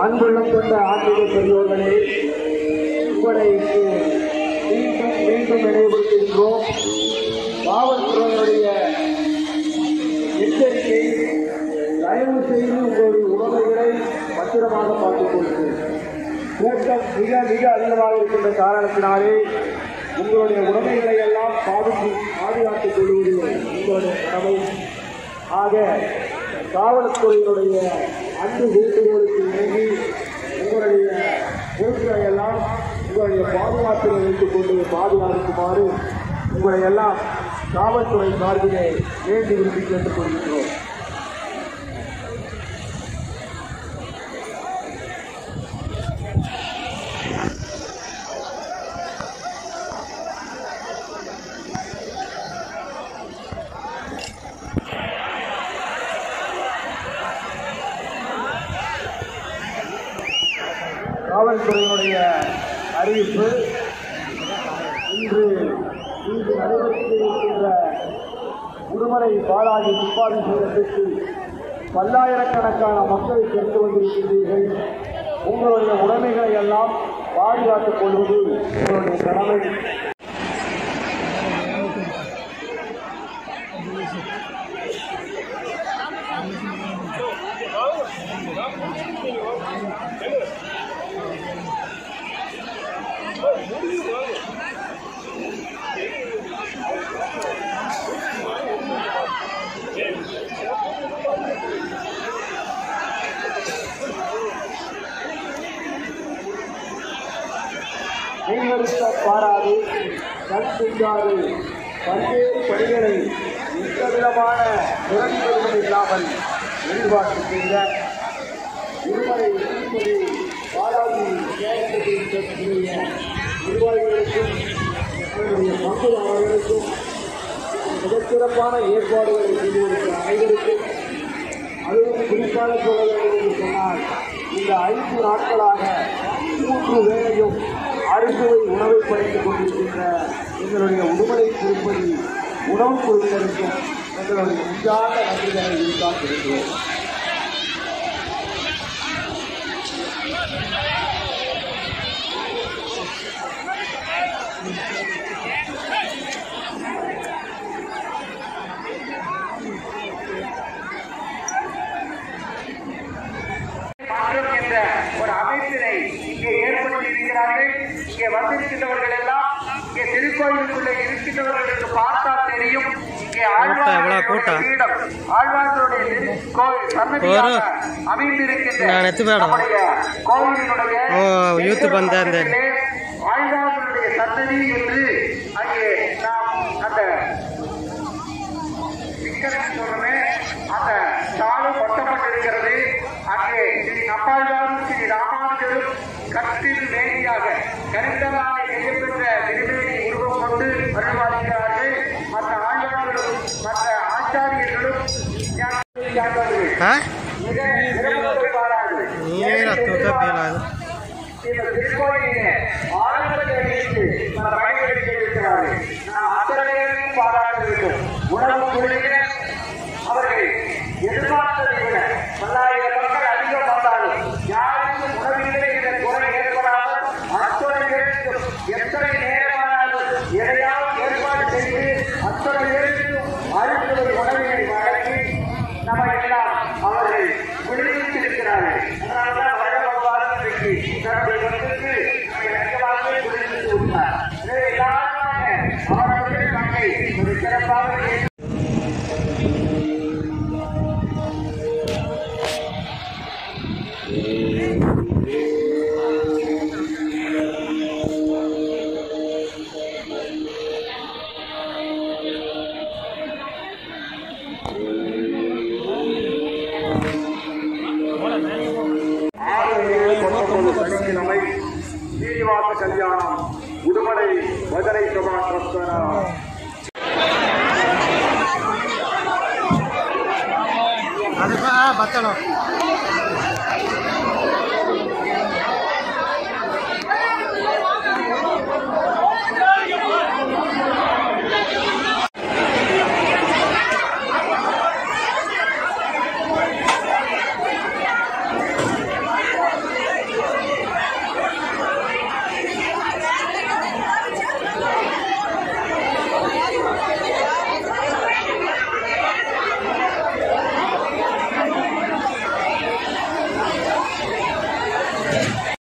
அன்புள்ளம் கொண்ட ஆன்மீக பெரியோர்களே உங்களுக்கு மீண்டும் மீண்டும் நினைவுபடுத்துகின்றோம் காவல்துறையினுடைய எச்சரிக்கை தயவு செய்து உங்களுடைய உடமைகளை பத்திரமாக பார்த்துக் கொள்ளுங்கள் கூட்டம் மிக மிக அதிகமாக இருக்கின்ற காரணத்தினாலே உங்களுடைய உடைமைகளை எல்லாம் பாதுகாத்து பாதுகாத்துக் கொள்வது உங்களுடைய கடமை ஆக காவல்துறையினுடைய அன்பு வேண்டுகோளுக்கு இணங்கி உங்களுடைய பொருட்களை எல்லாம் உங்களுடைய பாதுகாப்பில் வைத்துக் கொண்டு பாதுகாக்குமாறு உங்களை எல்லாம் காவல்துறை சார்பிலே வேண்டி விரும்பி கேட்டுக் கொள்கின்றோம் காவல்துறையினுடைய அறிவிப்பு இன்று இன்று நடைபெற்றிருக்கின்ற உடுமலை பாலாஜி துப்பாக்கி சூழலுக்கு பல்லாயிரக்கணக்கான மக்கள் சென்று வந்திருக்கின்றீர்கள் உங்களுடைய உடைமைகளை எல்லாம் பாதுகாத்துக் கொள்வது உங்களுடைய கடமை மெய்வருத்த பாராது கண் செஞ்சாது பல்வேறு பணிகளை எந்த விதமான முரண்படுவதும் இல்லாமல் ஈடுபாட்டு செய்த இருமலை திருப்பதி பாலாஜி கேரளத்தில் இருக்கக்கூடிய நிர்வாகிகளுக்கும் அவருடைய மக்கள் அவர்களுக்கும் மிகச்சிறப்பான ஏற்பாடுகளை செய்து கொடுத்த அனைவருக்கும் அதுவும் குறிப்பாக சொல்ல வேண்டும் என்று சொன்னால் இந்த ஐந்து நாட்களாக மூன்று வேளையும் அறுசுவை உணவை படைத்துக் கொண்டிருக்கின்ற எங்களுடைய உடுமலை திருப்பதி உணவுக் குழுவினருக்கும் எங்களுடைய நெஞ்சார்ந்த நன்றிகளை இருந்தால் இருக்கிறோம் மாற்றம் என்ற ஒரு அமைப்பினை இங்கே ஏற்படுத்தி இருக்கிறார்கள் இங்கே வந்திருக்கின்றவர்கள் எல்லாம் இங்கே திருக்கோயிலுக்குள்ளே இருக்கின்றவர்களுக்கு பார்த்தால் தெரியும் இங்கே ஆழ்வார்களுடைய கூட்டம். பீடம் ஆழ்வார்களுடைய திருக்கோயில் சன்னதியாக அமைந்திருக்கின்ற நான் எத்து போயிடும். நம்முடைய கோவிலினுடைய ஓ, யூத் வந்த அந்த- பக்கத்திலே ஆழ்வார்களுடைய சன்னதி என்று அங்கே நாம் அந்த சிக்கரன் சொல்றமே அந்த தாளும் ஒட்டப்பட்டிருக்கிறது அங்கே ஸ்ரீ நம்பாழ்வாரும் ஸ்ரீ ராமானுஜரும் கட்டில் வேணியாக கருத்தலானை செய்யப்பெற்ற திருவேணி உருவம் கொண்டு வருவார்கள் மற்ற ஆழ்வார்களும் மற்ற ஆச்சாரியர்களும் ஞானவான்கள் ஆ மிக சிறப்பு பாரார்கள் நீர தூக்க பீலாது இந்த திருக்கோயிலே ஆளுநரை அளித்து பல பயன்களை செய்திருக்கிறார்கள் நாம் அத்தனை பேரையும் பாராட்ட வேண்டும் உணவு குழுவினர் அவர்கள் எதிர்பார்த்ததை விட பல்லாயிரம் மக்கள் அதிகம் வந்தாலும் யாருக்கும் உணவில்லை என்ற குறை ஏற்படாமல் அத்தனை பேருக்கும் எத்தனை நேரமானாலும் எதையாவது ஏற்பாடு செய்து அத்தனை பேருக்கும் அறுசுவை உணவினை வழங்கி நம்ம எல்லாம் அவர்கள் விடுவித்திருக்கிறார்கள் அதனால்தான் வழங்கவாறு இன்றைக்கு தன்னுடைய மக்களுக்கு இலக்கமாகவே விடுவித்து விட்டார் எனவே எல்லாருமாக அவர்களுடைய மக்களை ஒரு சிறப்பாக செய்து ஆறு ஏழு பத்தொன்பது சனிக்கிழமை சீனிவாச கல்யாணம் உடுமலை மதுரை சபா டிரஸ்டரா அது பத்தணும்